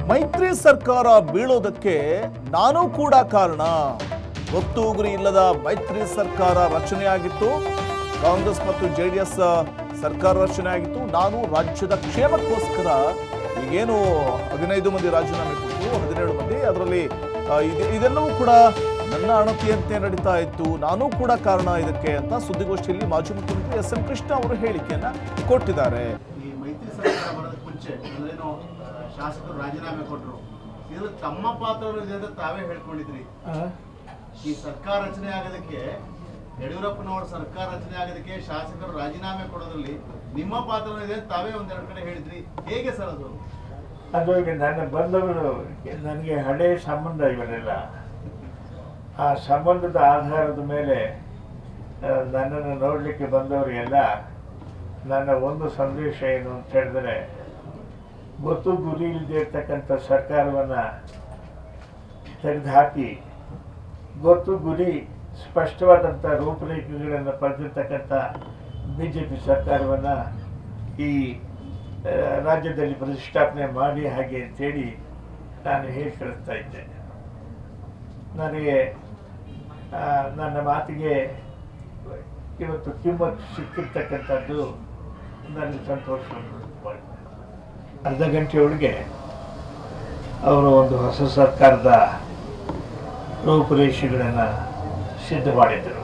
ಮೈತ್ರಿ ಸರ್ಕಾರ ಬೀಳೋದಕ್ಕೆ ನಾನು ಕೂಡ ಕಾರಣ ಗೊತ್ತು ಗುರಿ ಇಲ್ಲದ ಮೈತ್ರಿ ಸರ್ಕಾರ ರಚನೆಯಾಗಿತ್ತು ಕಾಂಗ್ರೆಸ್ ಮತ್ತು ಜೆಡಿಎಸ್ ಸರ್ಕಾರ ರಚನೆ ಆಗಿತ್ತು ನಾನು ರಾಜ್ಯದ ಕ್ಷೇಮಕ್ಕೋಸ್ಕರ ಈಗೇನು ಹದಿನೈದು ಮಂದಿ ರಾಜೀನಾಮೆ ಕೊಟ್ಟರು ಹದಿನೇಳು ಮಂದಿ ಅದರಲ್ಲಿ ಆ, ಇದೆ- ಇದೆಲ್ಲವೂ ಕೂಡ ನನ್ನ ಅಣತಿಯಂತೆ ನಡೀತಾ ಇತ್ತು ನಾನು ಕೂಡ ಕಾರಣ ಇದಕ್ಕೆ ಅಂತ ಸುದ್ದಿಗೋಷ್ಠಿಯಲ್ಲಿ ಮಾಜಿ ಮುಖ್ಯಮಂತ್ರಿ ಎಸ್ ಎಂ ಕೃಷ್ಣ ಅವರು ಹೇಳಿಕೆಯನ್ನ ಕೊಟ್ಟಿದ್ದಾರೆ ಈ ಮೈತ್ರಿ ಸರ್ಕಾರ ಬರೋದಕ್ಕೆ ಮುಂಚೆ ಅಂದ್ರೇನು ಆ, ಶಾಸಕರು ರಾಜೀನಾಮೆ ಕೊಟ್ಟರು ಇದ್ರ ತಮ್ಮ ಪಾತ್ರಗಳು ಇದೆ ಅಂತ ತಾವೇ ಹೇಳ್ಕೊಂಡಿದ್ರಿ ಈ ಸರ್ಕಾರ ರಚನೆ ಆಗೋದಕ್ಕೆ ಯಡಿಯೂರಪ್ಪನವರ ಸರ್ಕಾರ ರಚನೆ ಆಗೋದಕ್ಕೆ ಶಾಸಕರು ರಾಜೀನಾಮೆ ಕೊಡೋದ್ರಲ್ಲಿ ನಿಮ್ಮ ಪಾತ್ರ ಇದೆ ಅಂತ ತಾವೇ ಒಂದೆರಡು ಕಡೆ ಹೇಳಿದ್ರಿ ಹೇಗೆ ಸರ್ ಅದು ಅದು ಈಗ ನನ್ನ ಬಂದವರು ನನಗೆ ಹಳೆಯ ಸಂಬಂಧ ಇವರೆಲ್ಲ ಆ ಸಂಬಂಧದ ಆಧಾರದ ಮೇಲೆ ಆ, ನನ್ನನ್ನು ನೋಡಲಿಕ್ಕೆ ಬಂದವರಿಗೆಲ್ಲ ನನ್ನ ಒಂದು ಸಂದೇಶ ಏನು ಅಂತ ಹೇಳಿದ್ರೆ ಗೊತ್ತು ಗುರಿ ಇಲ್ಲದೆ ಇರ್ತಕ್ಕಂಥ ಸರ್ಕಾರವನ್ನು ತೆಗೆದುಹಾಕಿ ಗೊತ್ತು ಗುರಿ ಸ್ಪಷ್ಟವಾದಂಥ ರೂಪರೇಖೆಗಳನ್ನು ಪಡೆದಿರ್ತಕ್ಕಂಥ ಬಿ ಜೆ ಪಿ ಸರ್ಕಾರವನ್ನು ಈ ಆ, ರಾಜ್ಯದಲ್ಲಿ ಪ್ರತಿಷ್ಠಾಪನೆ ಮಾಡಿ ಹಾಗೆ ಅಂತೇಳಿ ನಾನು ಹೇಳಿ ಕಳಿಸ್ತಾ ಇದ್ದೆ ನನಗೆ ಆ, ನನ್ನ ಮಾತಿಗೆ ಇವತ್ತು ಕಿಮ್ಮತ್ತು ಸಿಕ್ಕಿರ್ತಕ್ಕಂಥದ್ದು ನನಗೆ ಸಂತೋಷವನ್ನು ಮಾಡಿದೆ ಅರ್ಧ ಗಂಟೆಯೊಳಗೆ ಅವರು ಒಂದು ಹೊಸ ಸರ್ಕಾರದ ರೂಪುರೇಷೆಗಳನ್ನು ಸಿದ್ಧ ಮಾಡಿದರು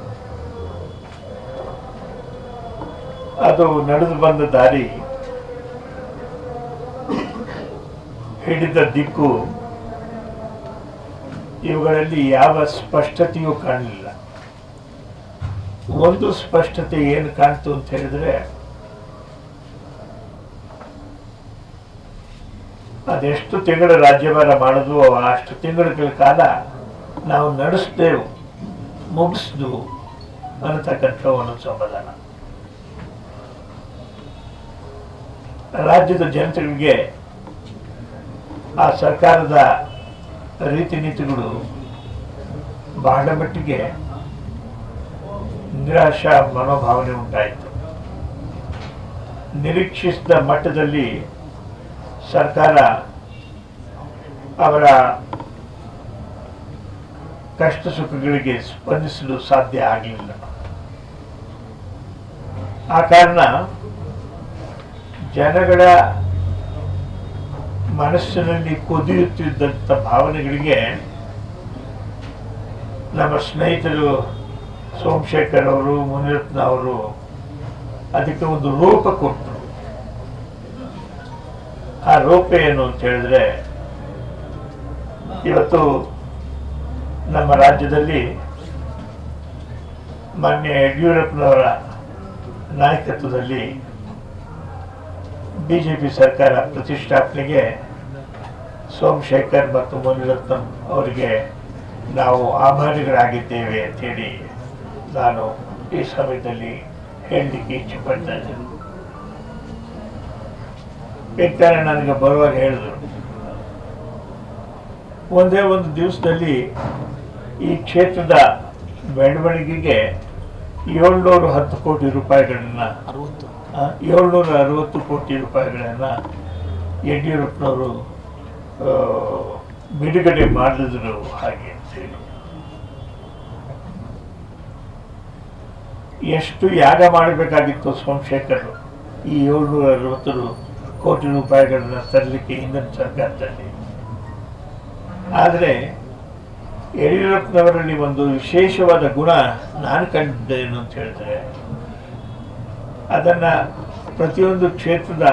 ಅದು ನಡೆದು ಬಂದ ದಾರಿ ಹಿಡಿದ ದಿಕ್ಕು ಇವುಗಳಲ್ಲಿ ಯಾವ ಸ್ಪಷ್ಟತೆಯೂ ಕಾಣಲಿಲ್ಲ ಒಂದು ಸ್ಪಷ್ಟತೆ ಏನು ಕಾಣ್ತು ಅಂತ ಹೇಳಿದ್ರೆ ಅದೆಷ್ಟು ತಿಂಗಳ ರಾಜ್ಯಭಾರ ಮಾಡಿದ್ವು ಅಷ್ಟು ತಿಂಗಳ ಕಾಲ ನಾವು ನಡೆಸ್ದೆವು ಮುಗಿಸ್ದು ಅನ್ನತಕ್ಕಂಥ ಒಂದು ಸಮಾಧಾನ ರಾಜ್ಯದ ಜನತೆಗಳಿಗೆ ಆ ಸರ್ಕಾರದ ರೀತಿ ನೀತಿಗಳು ಬಹಳ ಮಟ್ಟಿಗೆ ನಿರಾಶಾ ಮನೋಭಾವನೆ ಉಂಟಾಯಿತು ನಿರೀಕ್ಷಿಸಿದ ಮಟ್ಟದಲ್ಲಿ ಸರ್ಕಾರ ಅವರ ಕಷ್ಟ ಸುಖಗಳಿಗೆ ಸ್ಪಂದಿಸಲು ಸಾಧ್ಯ ಆಗಲಿಲ್ಲ ಆ ಕಾರಣ ಜನಗಳ ಮನಸ್ಸಿನಲ್ಲಿ ಕುದಿಯುತ್ತಿದ್ದಂಥ ಭಾವನೆಗಳಿಗೆ ನಮ್ಮ ಸ್ನೇಹಿತರು ಸೋಮಶೇಖರ್ ಅವರು ಮುನಿರತ್ನ ಅವರು ಅದಕ್ಕೆ ಒಂದು ರೂಪ ಕೊಟ್ಟರು ಆ ರೂಪ ಏನು ಅಂತ ಹೇಳಿದ್ರೆ ಇವತ್ತು ನಮ್ಮ ರಾಜ್ಯದಲ್ಲಿ ಮಾನ್ಯ ಯಡಿಯೂರಪ್ಪನವರ ನಾಯಕತ್ವದಲ್ಲಿ ಬಿಜೆಪಿ ಸರ್ಕಾರ ಪ್ರತಿಷ್ಠಾಪನೆಗೆ ಸೋಮಶೇಖರ್ ಮತ್ತು ಮುನಿರತ್ನಂ ಅವರಿಗೆ ನಾವು ಆಭಾರಿಗಳಾಗಿದ್ದೇವೆ ಅಂತೇಳಿ ನಾನು ಈ ಸಮಯದಲ್ಲಿ ಹೇಳಲಿಕ್ಕೆ ಇಚ್ಛೆ ಪಡ್ತಾ ಇದ್ದೇನೆ ಬೇಕಾದ್ರೆ ನನಗೆ ಬರುವಾಗ ಹೇಳಿದ್ರು ಒಂದೇ ಒಂದು ದಿವಸದಲ್ಲಿ ಈ ಕ್ಷೇತ್ರದ ಬೆಳವಣಿಗೆಗೆ ಏಳ್ನೂರು ಹತ್ತು ಕೋಟಿ ರೂಪಾಯಿಗಳನ್ನ ಅರವತ್ತು ಆ, ಏಳ್ನೂರ ಅರವತ್ತು ಕೋಟಿ ರೂಪಾಯಿಗಳನ್ನು ಯಡಿಯೂರಪ್ಪನವರು ಆ, ಬಿಡುಗಡೆ ಮಾಡಿದ್ರು ಹಾಗೆ ಅಂತೇಳಿ ಎಷ್ಟು ಯಾಗ ಮಾಡಬೇಕಾಗಿತ್ತು ಸೋಮಶೇಖರ್ ಈ ಏಳ್ನೂರ ಅರವತ್ತು ಕೋಟಿ ರೂಪಾಯಿಗಳನ್ನ ತರಲಿಕ್ಕೆ ಹಿಂದಿನ ಸರ್ಕಾರದಲ್ಲಿ ಆದರೆ ಯಡಿಯೂರಪ್ಪನವರಲ್ಲಿ ಒಂದು ವಿಶೇಷವಾದ ಗುಣ ನಾನು ಕಂಡಿದ್ದೇನು ಅಂತ ಹೇಳಿದ್ರೆ ಅದನ್ನ ಪ್ರತಿಯೊಂದು ಕ್ಷೇತ್ರದ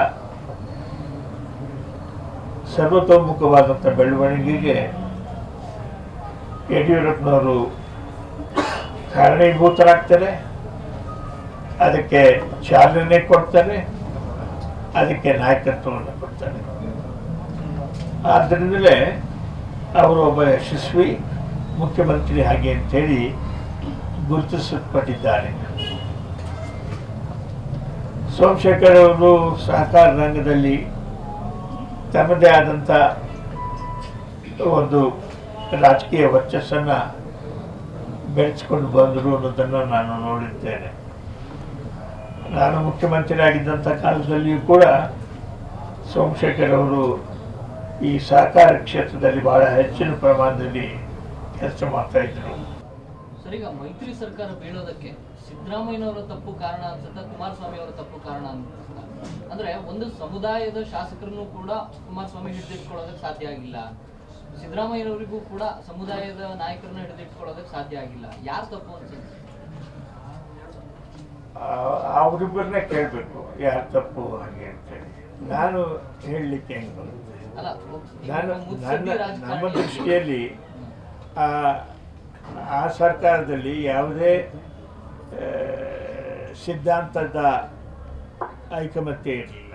ಸರ್ವತೋಮುಖವಾದಂಥ ಬೆಳವಣಿಗೆಗೆ ಯಡಿಯೂರಪ್ಪನವರು ಕಾರಣೀಭೂತರಾಗ್ತಾರೆ ಅದಕ್ಕೆ ಚಾಲನೆ ಕೊಡ್ತಾರೆ ಅದಕ್ಕೆ ನಾಯಕತ್ವವನ್ನು ಕೊಡ್ತಾರೆ ಆದ್ದರಿಂದಲೇ ಅವರು ಒಬ್ಬ ಯಶಸ್ವಿ ಮುಖ್ಯಮಂತ್ರಿ ಹಾಗೆ ಅಂತೇಳಿ ಗುರುತಿಸಲ್ಪಟ್ಟಿದ್ದಾರೆ ಸೋಮಶೇಖರ್ ಅವರು ಸಹಕಾರ ರಂಗದಲ್ಲಿ ತಮ್ಮದೇ ಆದಂಥ ಒಂದು ರಾಜಕೀಯ ವರ್ಚಸ್ಸನ್ನು ಬೆಳೆಸ್ಕೊಂಡು ಬಂದರು ಅನ್ನೋದನ್ನು ನಾನು ನೋಡಿದ್ದೇನೆ ನಾನು ಮುಖ್ಯಮಂತ್ರಿ ಆಗಿದ್ದಂಥ ಕಾಲದಲ್ಲಿಯೂ ಕೂಡ ಸೋಮಶೇಖರ್ ಅವರು ಈ ಸಹಕಾರ ಕ್ಷೇತ್ರದಲ್ಲಿ ಬಹಳ ಹೆಚ್ಚಿನ ಪ್ರಮಾಣದಲ್ಲಿ ಕೆಲಸ ಮಾಡ್ತಾ ಇದ್ರು ಸರ್ ಈಗ ಮೈತ್ರಿ ಸರ್ಕಾರ ಬೀಳೋದಕ್ಕೆ ಸಿದ್ದರಾಮಯ್ಯನವರ ತಪ್ಪು ಕಾರಣ ಅನ್ಸುತ್ತಾ ಕುಮಾರಸ್ವಾಮಿ ಅವರ ತಪ್ಪು ಕಾರಣ ಅನ್ಸುತ್ತಾ ಅಂದ್ರೆ ಒಂದು ಸಮುದಾಯದ ಶಾಸಕರನ್ನು ಕೂಡ ಕುಮಾರಸ್ವಾಮಿ ಹಿಡಿದಿಟ್ಕೊಳ್ಳೋದಕ್ಕೆ ಸಾಧ್ಯ ಆಗಿಲ್ಲ ಸಿದ್ದರಾಮಯ್ಯನವರಿಗೂ ಕೂಡ ಸಮುದಾಯದ ನಾಯಕರನ್ನ ಹಿಡಿದಿಟ್ಕೊಳ್ಳೋದಕ್ಕೆ ಸಾಧ್ಯ ಆಗಿಲ್ಲ ಯಾರು ತಪ್ಪು ಅನ್ಸುತ್ತೆ ಆ- ಅವರಿಬ್ಬರನ್ನೇ ಕೇಳಬೇಕು ಯಾರು ತಪ್ಪು ಹಾಗೆ ಅಂತೇಳಿ ನಾನು ಹೇಳಲಿಕ್ಕೆ ಹೆಂಗೆ ಬರುತ್ತೆ ಅಲ್ಲ ನಾನು ಮುತ್ಸದ್ದಿ ನನ್ನ ರಾಜಕಾರಣಿ- ನಮ್ಮ ದೃಷ್ಟಿಯಲ್ಲಿ ಆ ಆ ಸರ್ಕಾರದಲ್ಲಿ ಯಾವುದೇ ಆ, ಸಿದ್ಧಾಂತದ ಐಕಮತ್ಯ ಇರಲಿಲ್ಲ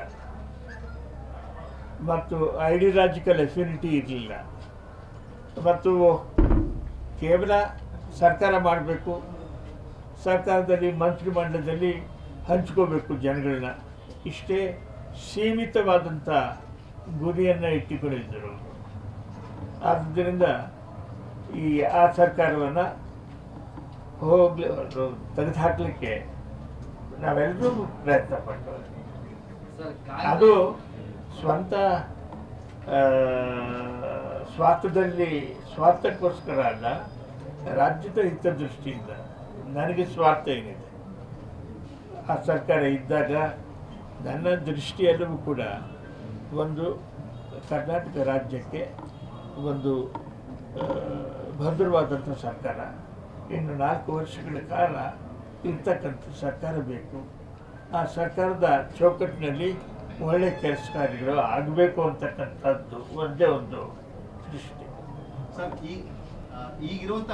ಮತ್ತು ಐಡಿಯಾಲಜಿಕಲ್ ಎಫಿನಿಟಿ ಇರಲಿಲ್ಲ ಮತ್ತು ಕೇವಲ ಸರ್ಕಾರ ಮಾಡಬೇಕು ಸರ್ಕಾರದಲ್ಲಿ ಮಂತ್ರಿಮಂಡಲದಲ್ಲಿ ಹಂಚ್ಕೋಬೇಕು ಜನಗಳನ್ನ ಇಷ್ಟೇ ಸೀಮಿತವಾದಂಥ ಗುರಿಯನ್ನು ಇಟ್ಟುಕೊಂಡಿದ್ದರು ಆದ್ದರಿಂದ ಈ ಆ ಸರ್ಕಾರವನ್ನು ಹೋಗ್ಲಿ ತೆಗೆದುಹಾಕಲಿಕ್ಕೆ ನಾವೆಲ್ಲರೂ ಪ್ರಯತ್ನ ಪಟ್ಟವು ಸರ್ ಅದು ಕಾಯ್ದೆ ಸ್ವಂತ ಆ, ಸ್ವಾರ್ಥದಲ್ಲಿ ಸ್ವಾರ್ಥಕ್ಕೋಸ್ಕರ ಅಲ್ಲ ರಾಜ್ಯದ ಹಿತದೃಷ್ಟಿಯಿಂದ ನನಗೆ ಸ್ವಾರ್ಥ ಏನಿದೆ ಆ ಸರ್ಕಾರ ಇದ್ದಾಗ ನನ್ನ ದೃಷ್ಟಿಯಲ್ಲೂ ಕೂಡ ಒಂದು ಕರ್ನಾಟಕ ರಾಜ್ಯಕ್ಕೆ ಒಂದು ಆ, ಭದ್ರವಾದಂಥ ಸರ್ಕಾರ ಇನ್ನು ನಾಲ್ಕು ವರ್ಷಗಳ ಕಾಲ ಇರ್ತಕ್ಕಂಥ ಸರ್ಕಾರ ಬೇಕು ಆ ಸರ್ಕಾರದ ಚೌಕಟ್ಟಿನಲ್ಲಿ ಒಳ್ಳೆ ಕೆಲಸ ಕಾರ್ಯಗಳು ಆಗಬೇಕು ಅಂತಕ್ಕಂಥದ್ದು ಒಂದೇ ಒಂದು ದೃಷ್ಟಿ ಸರ್ ಈ ಆ, ಈಗಿರುವಂತ